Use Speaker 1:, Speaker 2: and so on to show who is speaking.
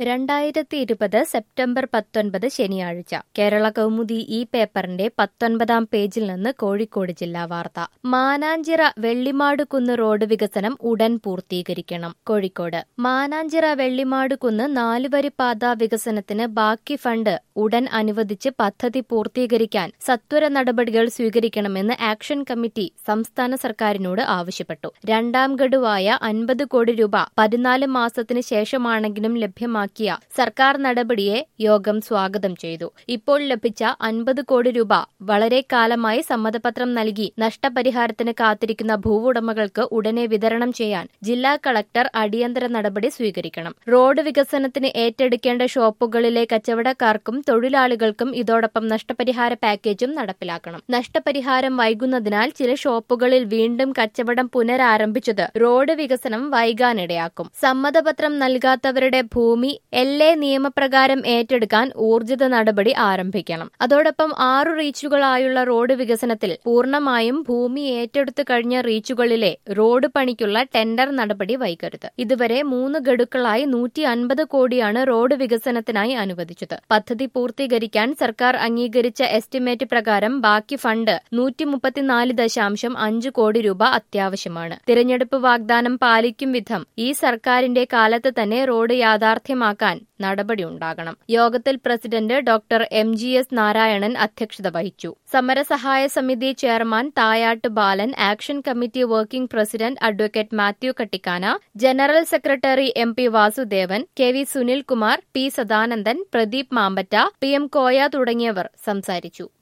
Speaker 1: രണ്ടായിരത്തി ഇരുപത് സെപ്റ്റംബർ പത്തൊൻപത് ശനിയാഴ്ച കേരള കൗമുദി ഈ പേപ്പറിന്റെ പത്തൊൻപതാം പേജിൽ നിന്ന് കോഴിക്കോട് ജില്ലാ വാർത്ത മാനാഞ്ചിറ വെള്ളിമാടുകുന്ന് റോഡ് വികസനം ഉടൻ പൂർത്തീകരിക്കണം കോഴിക്കോട് മാനാഞ്ചിറ വെള്ളിമാടുകുന്ന് നാലുവരി പാത വികസനത്തിന് ബാക്കി ഫണ്ട് ഉടൻ അനുവദിച്ച് പദ്ധതി പൂർത്തീകരിക്കാൻ സത്വര നടപടികൾ സ്വീകരിക്കണമെന്ന് ആക്ഷൻ കമ്മിറ്റി സംസ്ഥാന സർക്കാരിനോട് ആവശ്യപ്പെട്ടു രണ്ടാം ഗഡുവായ അൻപത് കോടി രൂപ പതിനാല് മാസത്തിന് ശേഷമാണെങ്കിലും ലഭ്യമാക്കിയ സർക്കാർ നടപടിയെ യോഗം സ്വാഗതം ചെയ്തു ഇപ്പോൾ ലഭിച്ച അൻപത് കോടി രൂപ വളരെ കാലമായി സമ്മതപത്രം നൽകി നഷ്ടപരിഹാരത്തിന് കാത്തിരിക്കുന്ന ഭൂവുടമകൾക്ക് ഉടനെ വിതരണം ചെയ്യാൻ ജില്ലാ കളക്ടർ അടിയന്തര നടപടി സ്വീകരിക്കണം റോഡ് വികസനത്തിന് ഏറ്റെടുക്കേണ്ട ഷോപ്പുകളിലെ കച്ചവടക്കാർക്കും തൊഴിലാളികൾക്കും ഇതോടൊപ്പം നഷ്ടപരിഹാര പാക്കേജും നടപ്പിലാക്കണം നഷ്ടപരിഹാരം വൈകുന്നതിനാൽ ചില ഷോപ്പുകളിൽ വീണ്ടും കച്ചവടം പുനരാരംഭിച്ചത് റോഡ് വികസനം വൈകാനിടയാക്കും സമ്മതപത്രം നൽകാത്തവരുടെ ഭൂമി എൽ എ നിയമപ്രകാരം ഏറ്റെടുക്കാൻ ഊർജിത നടപടി ആരംഭിക്കണം അതോടൊപ്പം ആറു റീച്ചുകളായുള്ള റോഡ് വികസനത്തിൽ പൂർണ്ണമായും ഭൂമി ഏറ്റെടുത്തു കഴിഞ്ഞ റീച്ചുകളിലെ റോഡ് പണിക്കുള്ള ടെൻഡർ നടപടി വൈകരുത് ഇതുവരെ മൂന്ന് ഗഡുക്കളായി നൂറ്റി അൻപത് കോടിയാണ് റോഡ് വികസനത്തിനായി അനുവദിച്ചത് പദ്ധതി പൂർത്തീകരിക്കാൻ സർക്കാർ അംഗീകരിച്ച എസ്റ്റിമേറ്റ് പ്രകാരം ബാക്കി ഫണ്ട് നൂറ്റി മുപ്പത്തിനാല് ദശാംശം അഞ്ച് കോടി രൂപ അത്യാവശ്യമാണ് തിരഞ്ഞെടുപ്പ് വാഗ്ദാനം പാലിക്കും വിധം ഈ സർക്കാരിന്റെ കാലത്ത് തന്നെ റോഡ് യാഥാർത്ഥ്യമാക്കാൻ നടപടിയുണ്ടാകണം യോഗത്തിൽ president doctor M G S Narayanan അധ്യക്ഷത വഹിച്ചു സമരസഹായ സമിതി chairman Thayat Balan action committee working president advocate Mathew Kattikana general secretary M P Vasudevan K V Sunilkumar P Sadanandan Pradeep Mampatta P M Koya തുടങ്ങിയവർ സംസാരിച്ചു